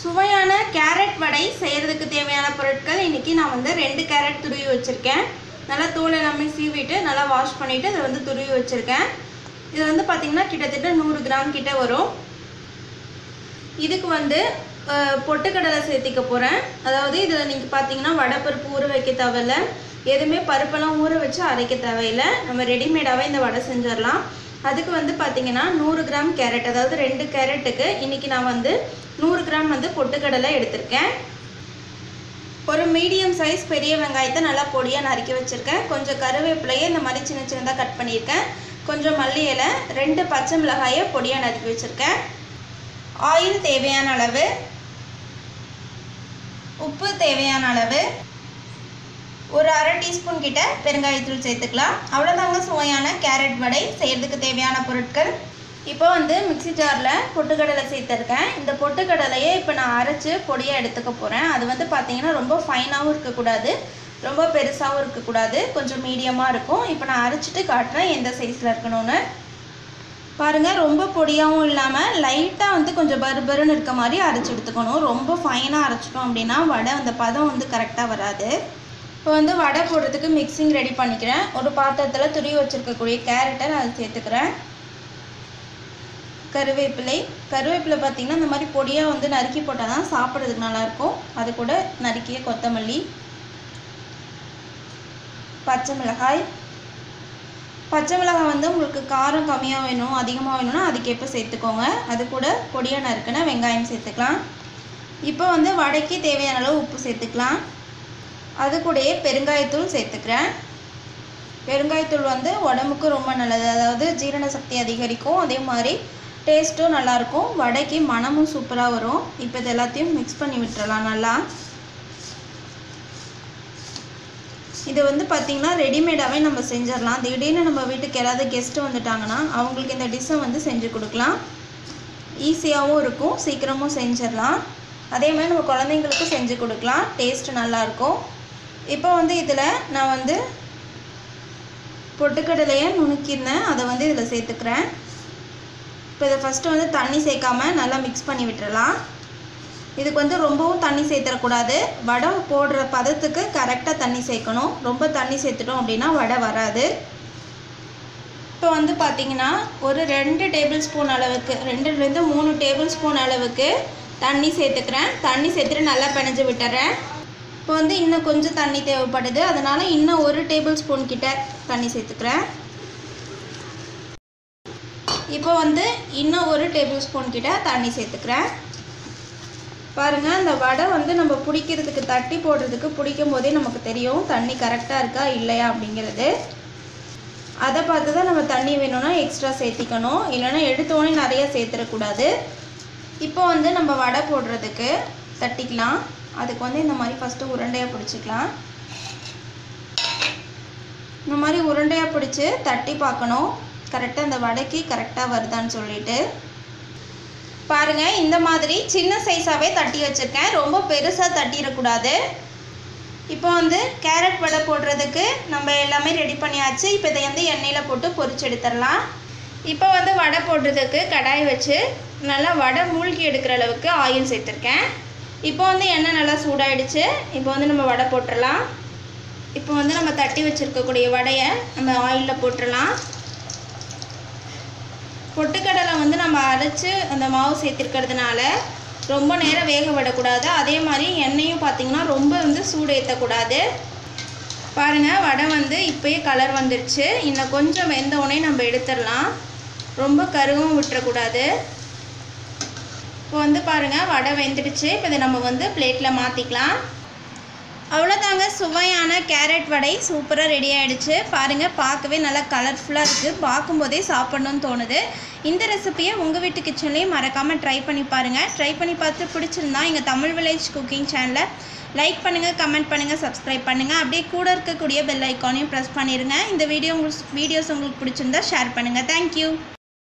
சுவையான கேரட் வடை செய்கிறதுக்கு தேவையான பொருட்கள் இன்றைக்கி நான் வந்து ரெண்டு கேரட் துருவி வச்சுருக்கேன் நல்லா தோல் எல்லாமே சீவிட்டு நல்லா வாஷ் பண்ணிவிட்டு அதை வந்து துருவி வச்சுருக்கேன் இது வந்து பார்த்திங்கன்னா கிட்டத்தட்ட நூறு கிராம் கிட்ட வரும் இதுக்கு வந்து அஹ், பொட்டுக்கடலை சேர்த்திக்க போகிறேன் அதாவது இதில் நீங்கள் பார்த்தீங்கன்னா வடைப்பருப்பு ஊற வைக்க தேவையில்ல எதுவுமே பருப்பெல்லாம் ஊற வச்சு அரைக்க தேவையில்லை நம்ம ரெடிமேடாகவே இந்த வடை செஞ்சிடலாம் அதுக்கு வந்து பார்த்தீங்கன்னா நூறு கிராம் கேரட் அதாவது ரெண்டு கேரட்டுக்கு இன்றைக்கி நான் வந்து நூறு கிராம் வந்து பொட்டுக்கடலை எடுத்திருக்கேன் ஒரு மீடியம் சைஸ் பெரிய வெங்காயத்தை நல்லா பொடியாக நறுக்கி வச்சுருக்கேன் கொஞ்சம் கருவேப்பிலையை இந்த மாதிரி சின்ன சின்னதாக கட் பண்ணியிருக்கேன் கொஞ்சம் மல்லி இலை ரெண்டு பச்சை மிளகாயை பொடியாக நறுக்கி வச்சுருக்கேன் ஆயில் தேவையான அளவு உப்பு தேவையான அளவு ஒரு அரை டீஸ்பூன் கிட்ட பெருங்காயத்தூள் சேர்த்துக்கலாம் அவ்வளோதாங்க சுவையான கேரட் வடை செய்கிறதுக்கு தேவையான பொருட்கள் இப்போ வந்து மிக்ஸி ஜாரில் பொட்டுக்கடலை சேர்த்துருக்கேன் இந்த பொட்டுக்கடலையை இப்போ நான் அரைச்சி பொடியாக எடுத்துக்க போகிறேன் அது வந்து பார்த்தீங்கன்னா ரொம்ப ஃபைனாகவும் இருக்கக்கூடாது ரொம்ப பெருசாகவும் இருக்கக்கூடாது கொஞ்சம் மீடியமாக இருக்கும் இப்போ நான் அரைச்சிட்டு காட்டுறேன் எந்த சைஸில் இருக்கணும்னு பாருங்கள் ரொம்ப பொடியாகவும் இல்லாமல் லைட்டாக வந்து கொஞ்சம் பருபருன்னு இருக்க மாதிரி அரைச்சி எடுத்துக்கணும் ரொம்ப ஃபைனாக அரைச்சிட்டோம் அப்படின்னா வடை அந்த பதம் வந்து கரெக்டாக வராது இப்போ வந்து வடை போடுறதுக்கு மிக்சிங் ரெடி பண்ணிக்கிறேன் ஒரு பாத்திரத்தில் துருவி வச்சுருக்கக்கூடிய கேரட்டை நான் சேர்த்துக்கிறேன் கருவேப்பிலை கருவேப்பிலை பார்த்திங்கன்னா இந்த மாதிரி பொடியாக வந்து நறுக்கி போட்டால் தான் சாப்பிட்றதுக்கு நல்லாயிருக்கும் அது கூட நறுக்கிய கொத்தமல்லி பச்சை மிளகாய் பச்சை மிளகாய் வந்து உங்களுக்கு காரம் கம்மியாக வேணும் அதிகமாக வேணும்னா அதுக்கேற்ப சேர்த்துக்கோங்க அது கூட பொடியாக நறுக்குன வெங்காயம் சேர்த்துக்கலாம் இப்போ வந்து வடைக்கு தேவையான அளவு உப்பு சேர்த்துக்கலாம் அது கூடயே பெருங்காயத்தூள் சேர்த்துக்கிறேன் பெருங்காயத்தூள் வந்து உடம்புக்கு ரொம்ப நல்லது அதாவது ஜீரண சக்தி அதிகரிக்கும் அதே மாதிரி டேஸ்ட்டும் நல்லாயிருக்கும் வடைக்கு மணமும் சூப்பராக வரும் இப்போ இது எல்லாத்தையும் மிக்ஸ் பண்ணி விட்டுறலாம் நல்லா இது வந்து பார்த்திங்கன்னா ரெடிமேடாகவே நம்ம செஞ்சிடலாம் திடீர்னு நம்ம வீட்டுக்கு யாராவது கெஸ்ட்டு வந்துட்டாங்கன்னா அவங்களுக்கு இந்த டிஷ்ஷை வந்து செஞ்சு கொடுக்கலாம் ஈஸியாகவும் இருக்கும் சீக்கிரமும் செஞ்சிடலாம் அதே மாதிரி நம்ம குழந்தைங்களுக்கும் செஞ்சு கொடுக்கலாம் டேஸ்ட் நல்லாயிருக்கும் இப்போ வந்து இதில் நான் வந்து பொட்டுக்கடலையை நுணுக்கியிருந்தேன் அதை வந்து இதில் சேர்த்துக்கிறேன் இப்போ இதை ஃபஸ்ட்டு வந்து தண்ணி சேர்க்காம நல்லா மிக்ஸ் பண்ணி விட்டுறலாம் இதுக்கு வந்து ரொம்பவும் தண்ணி சேர்த்துடக்கூடாது வடை போடுற பதத்துக்கு கரெக்டாக தண்ணி சேர்க்கணும் ரொம்ப தண்ணி சேர்த்துட்டோம் அப்படின்னா வடை வராது இப்போ வந்து பார்த்தீங்கன்னா ஒரு ரெண்டு டேபிள் ஸ்பூன் அளவுக்கு ரெண்டுலேருந்து மூணு டேபிள் ஸ்பூன் அளவுக்கு தண்ணி சேர்த்துக்கிறேன் தண்ணி சேர்த்துட்டு நல்லா பிணைஞ்சு விட்டுறேன் இப்போ வந்து இன்னும் கொஞ்சம் தண்ணி தேவைப்படுது அதனால் இன்னும் ஒரு டேபிள் ஸ்பூன் கிட்ட தண்ணி சேர்த்துக்கிறேன் இப்போ வந்து இன்னும் ஒரு டேபிள் ஸ்பூன் கிட்ட தண்ணி சேர்த்துக்கிறேன் பாருங்கள் இந்த வடை வந்து நம்ம பிடிக்கிறதுக்கு தட்டி போடுறதுக்கு பிடிக்கும் போதே நமக்கு தெரியும் தண்ணி கரெக்டாக இருக்கா இல்லையா அப்படிங்கிறது அதை பார்த்து தான் நம்ம தண்ணி வேணும்னா எக்ஸ்ட்ரா சேர்த்திக்கணும் இல்லைன்னா எடுத்தோடனே நிறைய சேர்த்துடக்கூடாது இப்போ வந்து நம்ம வடை போடுறதுக்கு தட்டிக்கலாம் அதுக்கு வந்து இந்த மாதிரி ஃபஸ்ட்டு உருண்டையாக பிடிச்சிக்கலாம் இந்த மாதிரி உருண்டையாக பிடிச்சி தட்டி பார்க்கணும் கரெக்டாக இந்த வடைக்கு கரெக்டாக வருதான்னு சொல்லிட்டு பாருங்க இந்த மாதிரி சின்ன சைஸாகவே தட்டி வச்சுருக்கேன் ரொம்ப பெருசாக தட்டிடக்கூடாது இப்போ வந்து கேரட் வடை போடுறதுக்கு நம்ம எல்லாமே ரெடி பண்ணியாச்சு இப்போ இதை வந்து எண்ணெயில் போட்டு பொரிச்சு எடுத்துடலாம் இப்போ வந்து வடை போடுறதுக்கு கடாய் வச்சு நல்லா வடை மூழ்கி எடுக்கிற அளவுக்கு ஆயில் சேர்த்துருக்கேன் இப்போ வந்து எண்ணெய் நல்லா சூடாயிடுச்சு இப்போ வந்து நம்ம வடை போட்டுடலாம் இப்போ வந்து நம்ம தட்டி வச்சுருக்கக்கூடிய வடையை நம்ம ஆயிலில் போட்டுடலாம் பொட்டுக்கடலை வந்து நம்ம அரைச்சி அந்த மாவு சேர்த்துருக்கிறதுனால ரொம்ப நேரம் வேக விடக்கூடாது அதே மாதிரி எண்ணெயும் பார்த்திங்கன்னா ரொம்ப வந்து சூடு ஏற்றக்கூடாது பாருங்கள் வடை வந்து இப்போயே கலர் வந்துடுச்சு இன்னும் கொஞ்சம் வெந்த உடனே நம்ம எடுத்துடலாம் ரொம்ப கருவும் விட்டுறக்கூடாது இப்போ வந்து பாருங்கள் வடை வெந்துடுச்சு இப்போ இதை நம்ம வந்து பிளேட்டில் மாற்றிக்கலாம் அவ்வளோதாங்க சுவையான கேரட் வடை சூப்பராக ரெடி ஆகிடுச்சு பாருங்கள் பார்க்கவே நல்லா கலர்ஃபுல்லாக இருக்குது பார்க்கும்போதே சாப்பிட்ணுன்னு தோணுது இந்த ரெசிபியை உங்கள் வீட்டு கிச்சன்லேயும் மறக்காமல் ட்ரை பண்ணி பாருங்கள் ட்ரை பண்ணி பார்த்து பிடிச்சிருந்தா எங்கள் தமிழ் வில்லேஜ் குக்கிங் சேனலை லைக் பண்ணுங்கள் கமெண்ட் பண்ணுங்கள் சப்ஸ்கிரைப் பண்ணுங்கள் அப்படியே கூட இருக்கக்கூடிய பெல் ஐக்கானையும் ப்ரெஸ் பண்ணிடுங்க இந்த வீடியோ உங்களுக்கு வீடியோஸ் உங்களுக்கு பிடிச்சிருந்தா ஷேர் பண்ணுங்கள் தேங்க்யூ